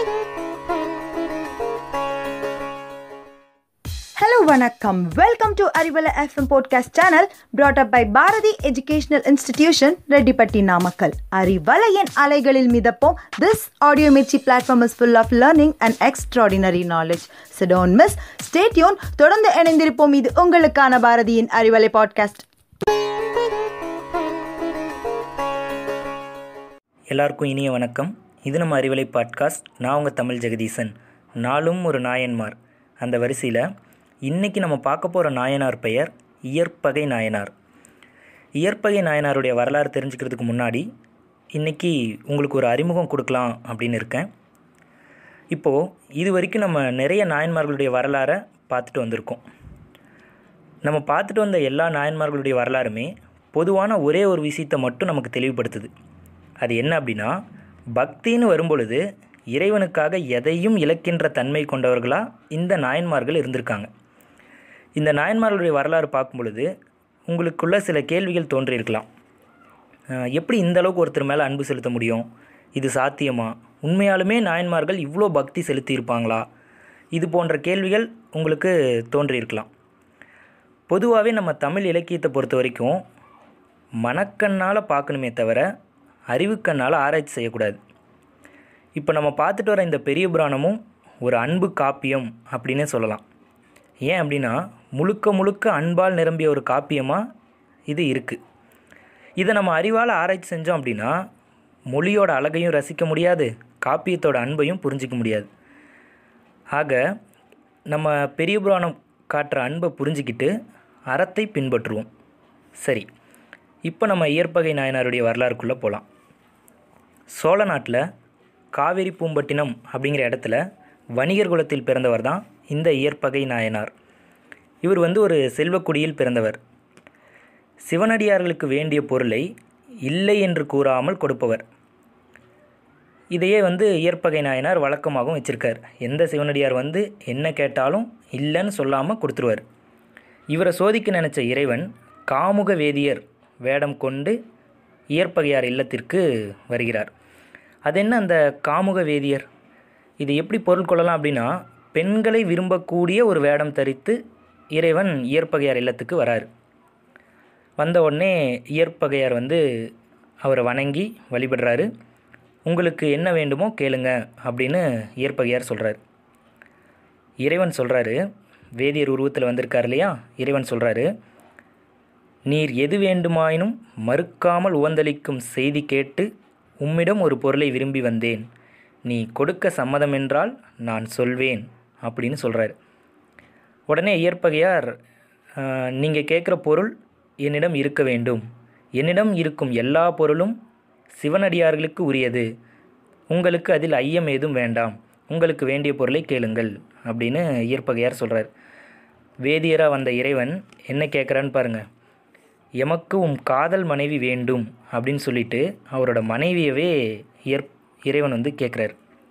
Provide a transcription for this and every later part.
Hello, வணக்கம் welcome to Arivalai FM podcast channel brought up by Bharathi educational institution Rettipatti Namakkal அறிவலையின் அலைகளில் மிதப்போம் this audio Mirchi platform is full of learning and extraordinary knowledge so don't miss stay tuned தொடர்ந்து இணைந்திருப்போம் இது உங்களுக்கான பாரதியின் அறிவலை பாட்காஸ்ட் எல்லாருக்கும் இனிய வணக்கம் இது நம்ம அறிவலை பாட்காஸ்ட் நான் உங்கள் தமிழ் ஜெகதீசன் நாளும் ஒரு நாயன்மார் அந்த வரிசையில் இன்றைக்கி நம்ம பார்க்க போகிற நாயனார் பெயர் இயற்பகை நாயனார் இயற்பகை நாயனாருடைய வரலாறு தெரிஞ்சுக்கிறதுக்கு முன்னாடி இன்றைக்கி உங்களுக்கு ஒரு அறிமுகம் கொடுக்கலாம் அப்படின்னு இருக்கேன் இப்போது இது வரைக்கும் நம்ம நிறைய நாயன்மார்களுடைய வரலாறை பார்த்துட்டு வந்திருக்கோம் நம்ம பார்த்துட்டு வந்த எல்லா நாயன்மார்களுடைய வரலாறுமே பொதுவான ஒரே ஒரு விஷயத்தை மட்டும் நமக்கு தெளிவுபடுத்துது அது என்ன அப்படின்னா பக்தின்னு வரும்பொழுது இறைவனுக்காக எதையும் இழக்கின்ற தன்மை கொண்டவர்களாக இந்த நாயன்மார்கள் இருந்திருக்காங்க இந்த நாயன்மார்களுடைய வரலாறு பார்க்கும் பொழுது உங்களுக்குள்ள சில கேள்விகள் தோன்றியிருக்கலாம் அஹ் எப்படி இந்த அளவுக்கு ஒருத்தர் மேலே அன்பு செலுத்த முடியும் இது சாத்தியமா உண்மையாலுமே நாயன்மார்கள் இவ்வளோ பக்தி செலுத்தியிருப்பாங்களா இது போன்ற கேள்விகள் உங்களுக்கு தோன்றியிருக்கலாம் பொதுவாகவே நம்ம தமிழ் இலக்கியத்தை பொறுத்த வரைக்கும் மனக்கண்ணால் பார்க்கணுமே தவிர அறிவுக்கண்ணால் ஆராய்ச்சி செய்யக்கூடாது இப்போ நம்ம பார்த்துட்டு வர இந்த பெரிய புராணமும் ஒரு அன்பு காப்பியம் அப்படின்னே சொல்லலாம் ஏன் அப்படின்னா முழுக்க முழுக்க அன்பால் நிரம்பிய ஒரு காப்பியமாக இது இருக்குது இதை நம்ம அறிவால் ஆராய்ச்சி செஞ்சோம் அப்படின்னா மொழியோட அழகையும் ரசிக்க முடியாது காப்பியத்தோட அன்பையும் புரிஞ்சிக்க முடியாது ஆக நம்ம பெரிய புராணம் காட்டுற அன்பை புரிஞ்சிக்கிட்டு அறத்தை பின்பற்றுவோம் சரி இப்போ நம்ம இயற்பகை நாயனாருடைய வரலாறுக்குள்ளே போகலாம் சோழ நாட்டில் காவேரி பூம்பட்டினம் அப்படிங்கிற இடத்துல வணிகர் குலத்தில் பிறந்தவர் தான் இந்த இயற்பகை நாயனார் இவர் வந்து ஒரு செல்வக்குடியில் பிறந்தவர் சிவனடியார்களுக்கு வேண்டிய பொருளை இல்லை என்று கூறாமல் கொடுப்பவர் இதையே வந்து இயற்பகை நாயனார் வழக்கமாகவும் வச்சுருக்கார் எந்த சிவனடியார் வந்து என்ன கேட்டாலும் இல்லைன்னு சொல்லாமல் கொடுத்துருவார் இவரை சோதிக்க நினச்ச இறைவன் காமுக வேதியர் வேடம் கொண்டு இயற்பகையார் இல்லத்திற்கு வருகிறார் அது என்ன அந்த காமுக வேதியர் இது எப்படி பொருள் கொள்ளலாம் அப்படின்னா பெண்களை விரும்பக்கூடிய ஒரு வேடம் தரித்து இறைவன் இயற்பகையார் இல்லத்துக்கு வரார் வந்த உடனே இயற்பகையார் வந்து அவரை வணங்கி வழிபடுறாரு உங்களுக்கு என்ன வேண்டுமோ கேளுங்க அப்படின்னு இயற்பகையார் சொல்கிறார் இறைவன் சொல்கிறாரு வேதியர் உருவத்தில் வந்திருக்கார் இல்லையா இறைவன் சொல்கிறாரு நீர் எது வேண்டுமாயினும் மறுக்காமல் உவந்தளிக்கும் செய்தி கேட்டு உம்மிடம் ஒரு பொருளை விரும்பி வந்தேன் நீ கொடுக்க சம்மதம் என்றால் நான் சொல்வேன் அப்படின்னு சொல்கிறார் உடனே இயற்பகையார் நீங்கள் கேட்குற பொருள் என்னிடம் இருக்க வேண்டும் என்னிடம் இருக்கும் எல்லா பொருளும் சிவனடியார்களுக்கு உரியது உங்களுக்கு அதில் ஐயம் ஏதும் வேண்டாம் உங்களுக்கு வேண்டிய பொருளை கேளுங்கள் அப்படின்னு இயற்பகையார் சொல்கிறார் வேதியராக வந்த இறைவன் என்ன கேட்குறான்னு பாருங்கள் எமக்கு உம் காதல் மனைவி வேண்டும் அப்படின்னு சொல்லிட்டு அவரோட மனைவியவே இயற் இறைவன் வந்து கேட்குறாரு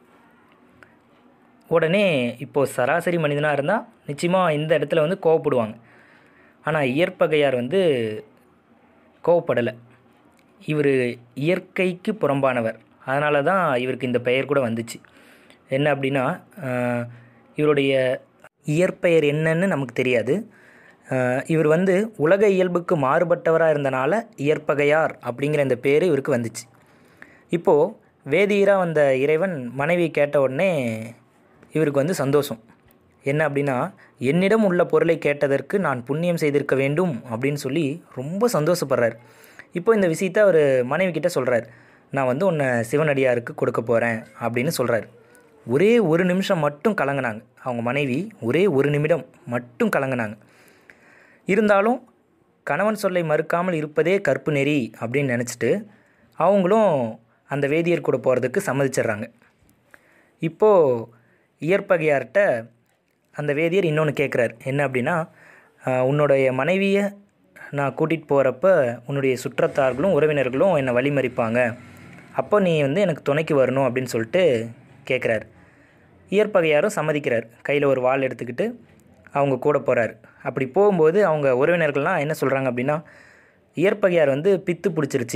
உடனே இப்போது சராசரி மனிதனாக இருந்தால் நிச்சயமாக இந்த இடத்துல வந்து கோவப்படுவாங்க ஆனால் இயற்பகையார் வந்து கோவப்படலை இவர் இயற்கைக்கு புறம்பானவர் அதனால தான் இவருக்கு இந்த பெயர் கூட வந்துச்சு என்ன அப்படின்னா ஆஹ், இவருடைய இயற்பெயர் என்னன்னு நமக்கு தெரியாது ஆஹ், இவர் வந்து உலக இயல்புக்கு மாறுபட்டவராக இருந்தனால இயற்பகையார் அப்படிங்கிற இந்த பேர் இவருக்கு வந்துச்சு இப்போது வேதியராக வந்த இறைவன் மனைவி கேட்ட உடனே இவருக்கு வந்து சந்தோஷம் என்ன அப்படின்னா என்னிடம் உள்ள பொருளை கேட்டதற்கு நான் புண்ணியம் செய்திருக்க வேண்டும் அப்படின்னு சொல்லி ரொம்ப சந்தோஷப்படுறார் இப்போ இந்த விஷயத்தை அவர் மனைவி கிட்ட சொல்கிறார் நான் வந்து உன்னை சிவனடியாருக்கு கொடுக்க போகிறேன் அப்படின்னு சொல்கிறார் ஒரே ஒரு நிமிஷம் மட்டும் கலங்கினாங்க அவங்க மனைவி ஒரே ஒரு நிமிடம் மட்டும் கலங்கினாங்க இருந்தாலும் கணவன் சொல்லை மறுக்காமல் இருப்பதே கற்பு நெறி அப்படின்னு நினச்சிட்டு அவங்களும் அந்த வேதியர் கூட போகிறதுக்கு சம்மதிச்சிடுறாங்க இப்போது இயற்பகையார்கிட்ட அந்த வேதியர் இன்னொன்று கேட்குறார் என்ன அப்படின்னா ஆஹ், உன்னுடைய மனைவியை நான் கூட்டிகிட்டு போகிறப்ப உன்னுடைய சுற்றத்தார்களும் உறவினர்களும் என்னை வழிமறிப்பாங்க அப்போ நீ வந்து எனக்கு துணைக்கு வரணும் அப்படின்னு சொல்லிட்டு கேட்குறாரு இயற்பகையாரும் சம்மதிக்கிறார் கையில் ஒரு வாள் எடுத்துக்கிட்டு அவங்க கூட போகிறார் அப்படி போகும்போது அவங்க உறவினர்கள்லாம் என்ன சொல்கிறாங்க அப்படின்னா இயற்பகையார் வந்து பித்து பிடிச்சிருச்சு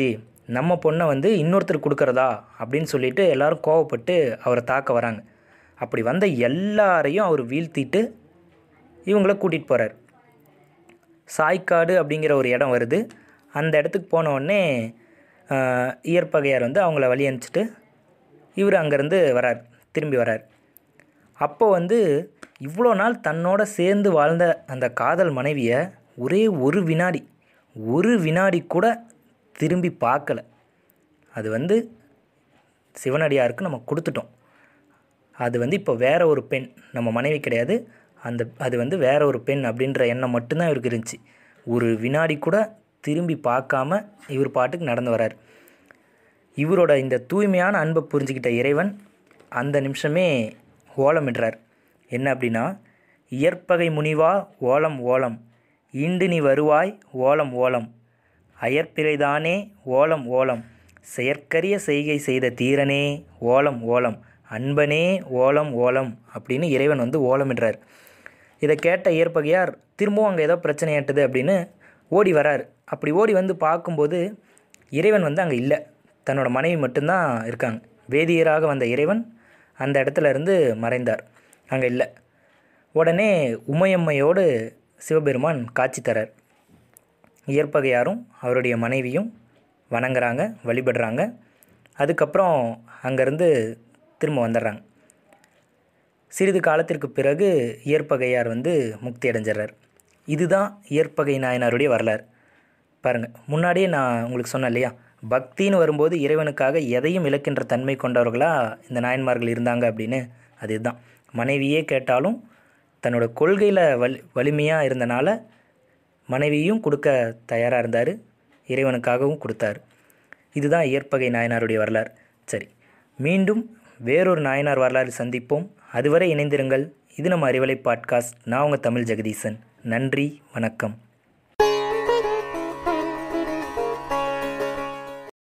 நம்ம பொண்ணை வந்து இன்னொருத்தர் கொடுக்குறதா அப்படின்னு சொல்லிட்டு எல்லாரும் கோவப்பட்டு அவரை தாக்க வராங்க அப்படி வந்த எல்லாரையும் அவர் வீழ்த்திட்டு இவங்கள கூட்டிகிட்டு போகிறார் சாய்க்காடு அப்படிங்கிற ஒரு இடம் வருது அந்த இடத்துக்கு போன உடனே ஆஹ், இயற்பகையார் வந்து அவங்கள வழி அனுப்பிச்சிட்டு இவர் அங்கேருந்து வரார் திரும்பி வரார் அப்போ வந்து இவ்வளோ நாள் தன்னோட சேர்ந்து வாழ்ந்த அந்த காதல் மனைவியை ஒரே ஒரு வினாடி ஒரு வினாடி கூட திரும்பி பார்க்கல அது வந்து சிவனடியாருக்கு நம்ம கொடுத்துட்டோம் அது வந்து இப்போ வேற ஒரு பெண் நம்ம மனைவி கிடையாது அந்த அது வந்து வேற ஒரு பெண் அப்படின்ற எண்ணம் மட்டும்தான் இவருக்கு இருந்துச்சு ஒரு வினாடி கூட திரும்பி பார்க்காம இவர் பாட்டுக்கு நடந்து வரார் இவரோட இந்த தூய்மையான அன்பை புரிஞ்சுக்கிட்ட இறைவன் அந்த நிமிஷமே ஓலமிடுறார் என்ன அப்படின்னா இயற்பகை முனிவா ஓலம் ஓலம் ஈண்டு நீ வருவாய் ஓலம் ஓலம் அயற்பிறைதானே ஓலம் ஓலம் செயற்கரிய செய்கை செய்த தீரனே ஓலம் ஓலம் அன்பனே ஓலம் ஓலம் அப்படின்னு இறைவன் வந்து ஓலமிடுறார் இதை கேட்ட இயற்பகையார் திரும்பவும் அங்கே ஏதோ பிரச்சனையாட்டுது அப்படின்னு ஓடி வரார் அப்படி ஓடி வந்து பார்க்கும்போது இறைவன் வந்து அங்கே இல்லை தன்னோட மனைவி மட்டும்தான் இருக்காங்க வேதியராக வந்த இறைவன் அந்த இடத்துல இருந்து மறைந்தார் அங்கே இல்லை உடனே உமையம்மையோடு சிவபெருமான் காட்சி தரார் இயற்பகையாரும் அவருடைய மனைவியும் வணங்குறாங்க வழிபடுறாங்க அதுக்கப்புறம் அங்கேருந்து திரும்ப வந்துடுறாங்க சிறிது காலத்திற்கு பிறகு இயற்பகையார் வந்து முக்தி அடைஞ்சிடுறார் இதுதான் இயற்பகை நாயனாருடைய வரலாறு பாருங்கள் முன்னாடியே நான் உங்களுக்கு சொன்னேன் இல்லையா பக்தின்னு வரும்போது இறைவனுக்காக எதையும் இழக்கின்ற தன்மை கொண்டவர்களாக இந்த நாயன்மார்கள் இருந்தாங்க அப்படின்னு அது இதுதான் மனைவியே கேட்டாலும் தன்னோட கொள்கையில் வலி வலிமையாக இருந்தனால மனைவியும் கொடுக்க தயாராக இருந்தார் இறைவனுக்காகவும் கொடுத்தார் இதுதான் இயற்பகை நாயனாருடைய வரலாறு சரி மீண்டும் வேறொரு நாயனார் வரலாறு சந்திப்போம் அதுவரை இணைந்திருங்கள் இது நம்ம அறிவலை பாட்காஸ்ட் நான் உங்கள் தமிழ் ஜெகதீசன் நன்றி வணக்கம்